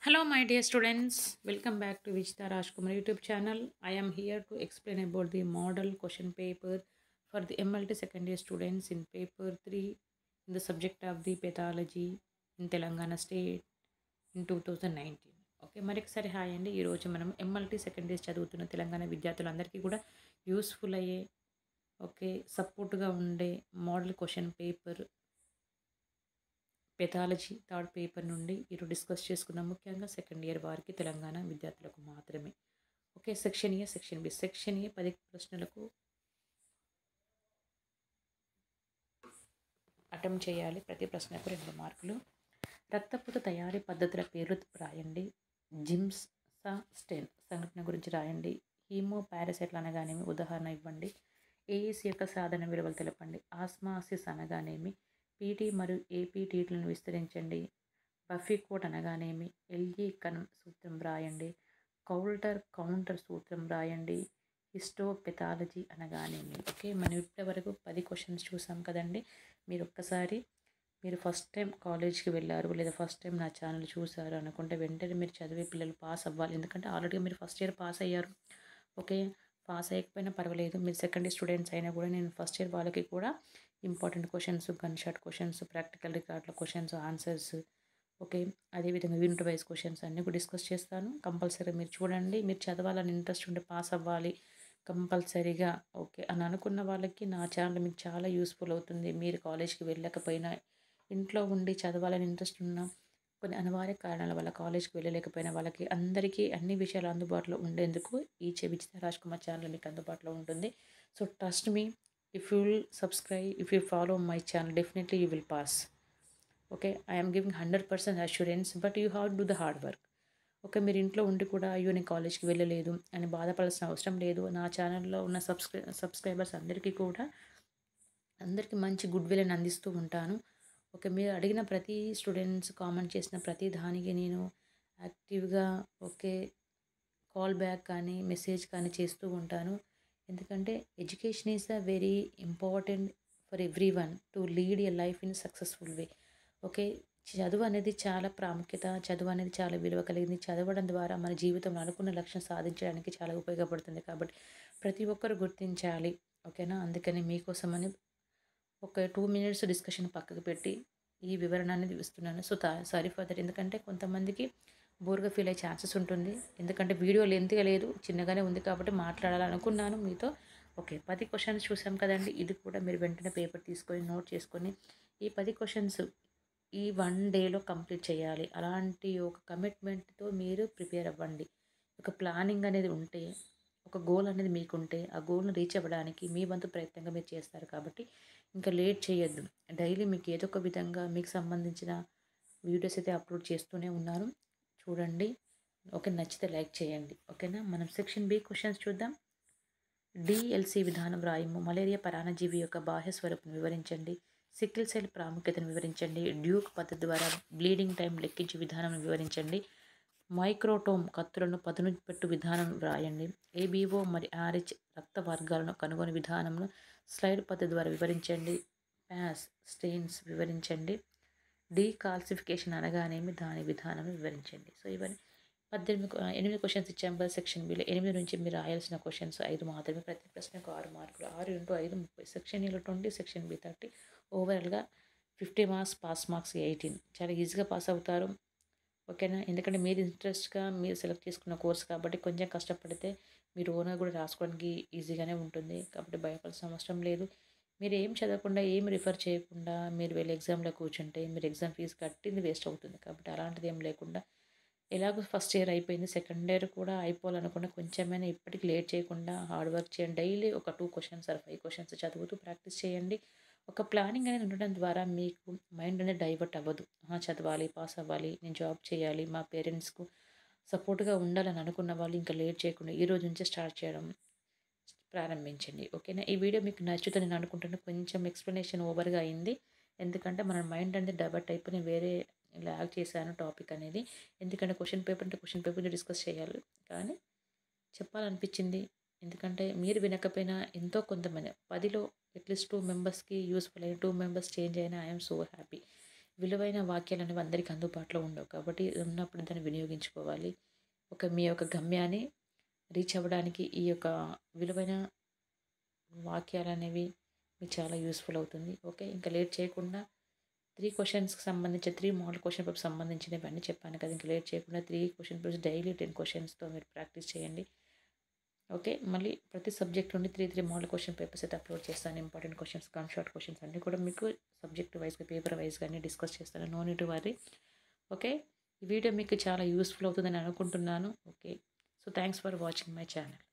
Hello, my dear students. Welcome back to Vijita Rajkumar YouTube channel. I am here to explain about the model question paper for the MLT second year students in paper 3 in the subject of the pathology in Telangana state in 2019. Okay మరొకసారి hi అండి ఈరోజు మనం MLT second years చదువుతున్న తెలంగాణ విద్యార్థులందరికీ కూడా useful అయ్యే okay సపోర్ట్గా ఉండే model question paper pathology third paper నుండి ఈరోజు డిస్కస్ చేసుకుందాం ముఖ్యంగా సెకండ్ ఇయర్ వారికి తెలంగాణ విద్యార్థులకు మాత్రమే okay section A section B section A పది ప్రశ్నలకు అటెంప్ట్ చేయాలి ప్రతి ప్రశ్నకు రెండు మార్కులు రక్తపోత తయారీ పద్ధతుల పేర్లు రాయండి జిమ్స్ స్టెన్ సంఘటన గురించి రాయండి హీమో పారాసైట్లు అనగానేమి ఉదాహరణ ఇవ్వండి ఏఈస్ యొక్క సాధన విలువలు తెలపండి ఆస్మాసిస్ అనగానేమి పీటీ మరియు ఏపీటీలను విస్తరించండి బఫీ కోడ్ అనగానేమి ఎల్ఈ కనం సూత్రం రాయండి కౌల్టర్ కౌంటర్ సూత్రం రాయండి హిస్టోపెథాలజీ అనగానేమి ఓకే మనం ఇప్పటివరకు పది క్వశ్చన్స్ చూసాం కదండి మీరు ఒక్కసారి మీరు ఫస్ట్ టైం కాలేజ్కి వెళ్ళారు లేదా ఫస్ట్ టైం నా ఛానల్ చూసారు అనుకుంటే వెంటనే మీరు చదివే పిల్లలు పాస్ అవ్వాలి ఎందుకంటే ఆల్రెడీ మీరు ఫస్ట్ ఇయర్ పాస్ అయ్యారు ఓకే పాస్ అయ్యకపోయినా పర్వాలేదు మీరు సెకండ్ ఇయర్ స్టూడెంట్స్ అయినా కూడా నేను ఫస్ట్ ఇయర్ వాళ్ళకి కూడా important questions gun shot questions practical రికార్డుల క్వశ్చన్స్ ఆన్సర్స్ ఓకే అదేవిధంగా యూనిట్ వైజ్ క్వశ్చన్స్ అన్నీ కూడా డిస్కస్ చేస్తాను కంపల్సరీ మీరు చూడండి మీరు చదవాలని ఇంట్రెస్ట్ ఉంటే పాస్ అవ్వాలి కంపల్సరీగా ఓకే అని అనుకున్న వాళ్ళకి నా ఛానల్ మీకు చాలా యూస్ఫుల్ అవుతుంది మీరు కాలేజ్కి వెళ్ళకపోయినా ఇంట్లో ఉండి చదవాలని ఇంట్రెస్ట్ ఉన్న కొన్ని అనివార్య కారణాల వల్ల కాలేజ్కి వెళ్ళలేకపోయిన వాళ్ళకి అందరికీ అన్ని విషయాలు అందుబాటులో ఉండేందుకు ఈ చెవిచిత రాజ్ కుమార్ ఛానల్ మీకు అందుబాటులో ఉంటుంది so trust me if you will subscribe if you follow my channel definitely you will pass okay I'm giving hundred percent assurance but you have do the hard work okay మీరు ఇంట్లో ఉండి కూడా అయ్యో నేను కాలేజ్కి వెళ్ళలేదు అని బాధపడాల్సిన అవసరం లేదు నా ఛానల్లో ఉన్న సబ్స్క్రై సబ్స్క్రైబర్స్ అందరికీ కూడా అందరికీ మంచి గుడ్ విల్ అని అందిస్తూ ఉంటాను ఓకే మీరు అడిగిన ప్రతి స్టూడెంట్స్ కామెంట్ చేసిన ప్రతి దానికి నేను యాక్టివ్గా ఓకే కాల్ బ్యాక్ కానీ మెసేజ్ కానీ చేస్తూ ఉంటాను ఎందుకంటే education is a very important for every one to lead a life in successful way okay చదువు అనేది చాలా ప్రాముఖ్యత చదువు అనేది చాలా విలువ కలిగింది చదవడం ద్వారా మన జీవితంలో అనుకున్న లక్ష్యం సాధించడానికి చాలా ఉపయోగపడుతుంది కాబట్టి ప్రతి ఒక్కరు గుర్తించాలి ఓకేనా అందుకని మీకోసమని ఒక టూ మినిట్స్ డిస్కషన్ పక్కకు పెట్టి ఈ వివరణ అనేది ఇస్తున్నాను సో సారీ ఫర్ దట్ ఎందుకంటే కొంతమందికి బోర్గా ఫీల్ అయ్యే ఛాన్సెస్ ఉంటుంది ఎందుకంటే వీడియో లెంత్గా లేదు చిన్నగానే ఉంది కాబట్టి మాట్లాడాలనుకున్నాను మీతో ఓకే పది క్వశ్చన్స్ చూసాం కదండి ఇది కూడా మీరు వెంటనే పేపర్ తీసుకొని నోట్ చేసుకొని ఈ పది క్వశ్చన్స్ ఈ వన్ డేలో కంప్లీట్ చేయాలి అలాంటి ఒక కమిట్మెంట్తో మీరు ప్రిపేర్ అవ్వండి ఒక ప్లానింగ్ అనేది ఉంటే ఒక గోల్ అనేది మీకుంటే ఆ గోల్ను రీచ్ అవ్వడానికి మీ వంతు ప్రయత్నంగా మీరు చేస్తారు కాబట్టి ఇంకా లేట్ చేయొద్దు డైలీ మీకు ఏదో ఒక విధంగా మీకు సంబంధించిన వీడియోస్ అయితే అప్లోడ్ చేస్తూనే ఉన్నాను చూడండి ఓకే నచ్చితే లైక్ చేయండి ఓకేనా మనం సెక్షన్ బి క్వశ్చన్స్ చూద్దాం డిఎల్సి విధానం రాయము మలేరియా పరాణజీవి యొక్క బాహ్య స్వరూపం వివరించండి సికిల్ సెల్ ప్రాముఖ్యతను వివరించండి డ్యూక్ పద్ధతి ద్వారా బ్లీడింగ్ టైం లెక్కించే విధానం వివరించండి మైక్రోటోమ్ కత్తులను పదును పెట్టు విధానం వ్రాయండి ఏబీఓ మరి ఆర్హెచ్ రక్త వర్గాలను కనుగొని విధానంను స్లైడ్ పద్ధతి ద్వారా వివరించండి ప్యాస్ స్టెయిన్స్ వివరించండి డీకాల్సిఫికేషన్ అనగానేమి దాని విధానం వివరించండి సో ఇవన్నీ పద్దెనిమిది ఎనిమిది క్వశ్చన్స్ ఇచ్చాం కదా సెక్షన్ బిలో ఎనిమిది నుంచి మీరు రాయాల్సిన క్వశ్చన్స్ ఐదు మాత్రమే ప్రతి ప్రశ్నకు ఆరు మార్కులు ఆరు ఇంటూ ఐదు ముప్పై సెక్షన్ ఏలో ట్వంటీ సెక్షన్ బి థర్టీ ఓవరాల్గా fifty marks pass marks eighteen చాలా ఈజీగా పాస్ అవుతారు ఓకేనా ఎందుకంటే మీరు ఇంట్రెస్ట్గా మీరు సెలెక్ట్ చేసుకున్న కోర్స్ కాబట్టి కొంచెం కష్టపడితే మీరు ఓనర్ కూడా రాసుకోవడానికి ఈజీగానే ఉంటుంది కాబట్టి భయపడాల్సిన అవసరం లేదు మీరు ఏం చదవకుండా ఏం రిఫర్ చేయకుండా మీరు వెళ్ళి ఎగ్జామ్లో కూర్చుంటే మీరు ఎగ్జామ్ ఫీజు కట్టింది వేస్ట్ అవుతుంది కాబట్టి అలాంటిది ఏం లేకుండా ఎలాగో ఫస్ట్ ఇయర్ అయిపోయింది సెకండ్ ఇయర్ కూడా అయిపోవాలనుకున్న కొంచెమైనా ఇప్పటికి లేట్ చేయకుండా హార్డ్ వర్క్ చేయండి డైలీ ఒక two questions or five questions చదువుతూ ప్రాక్టీస్ చేయండి ఒక ప్లానింగ్ అనేది ఉండడం ద్వారా మీకు మైండ్ అనేది డైవర్ట్ అవ్వదు చదవాలి పాస్ అవ్వాలి నేను జాబ్ చేయాలి మా పేరెంట్స్కు సపోర్ట్గా ఉండాలని అనుకున్న వాళ్ళు ఇంకా లేట్ చేయకుండా ఈ రోజు నుంచే స్టార్ట్ చేయడం ప్రారంభించండి ఓకేనా ఈ వీడియో మీకు నచ్చుతుంది నేను అనుకుంటున్నాను కొంచెం ఎక్స్ప్లెనేషన్ ఓవర్గా అయింది ఎందుకంటే మన మైండ్ అనేది డైవర్ట్ అయిపోయి వేరే లాగ్ చేశాను టాపిక్ అనేది ఎందుకంటే క్వశ్చన్ పేపర్ అంటే క్వశ్చన్ పేపర్ డిస్కస్ చేయాలి కానీ చెప్పాలనిపించింది ఎందుకంటే మీరు వినకపోయినా ఎంతో కొంతమంది పదిలో అట్లీస్ట్ టూ మెంబర్స్కి యూస్ఫుల్ అయిన టూ మెంబర్స్ చేంజ్ అయినా ఐఎమ్ సో హ్యాపీ విలువైన వాక్యాలు అనేవి అందరికీ అందుబాటులో ఉండవు కాబట్టి ఉన్నప్పుడు దాన్ని వినియోగించుకోవాలి ఒక మీ యొక్క గమ్యాన్ని రీచ్ అవ్వడానికి ఈ యొక్క విలువైన వాక్యాలు అనేవి మీకు చాలా యూస్ఫుల్ అవుతుంది ఓకే ఇంకా లేట్ చేయకుండా త్రీ క్వశ్చన్స్కి సంబంధించి త్రీ మోడల్ క్వశ్చన్ పేపర్ సంబంధించినవి అన్నీ చెప్పాను కదా ఇంకా లేట్ చేయకుండా three question papers daily ten క్వశ్చన్స్తో మీరు ప్రాక్టీస్ చేయండి ఓకే మళ్ళీ ప్రతి సబ్జెక్ట్ నుండి three three model question papers అయితే అప్లోడ్ చేస్తాను important questions gun short questions అన్నీ కూడా మీకు సబ్జెక్ట్ వైజ్గా పేపర్ వైజ్గా అన్నీ డిస్కస్ చేస్తాను నో నీట్ వరీ ఓకే ఈ వీడియో మీకు చాలా యూస్ఫుల్ అవుతుందని అనుకుంటున్నాను okay so thanks for watching my channel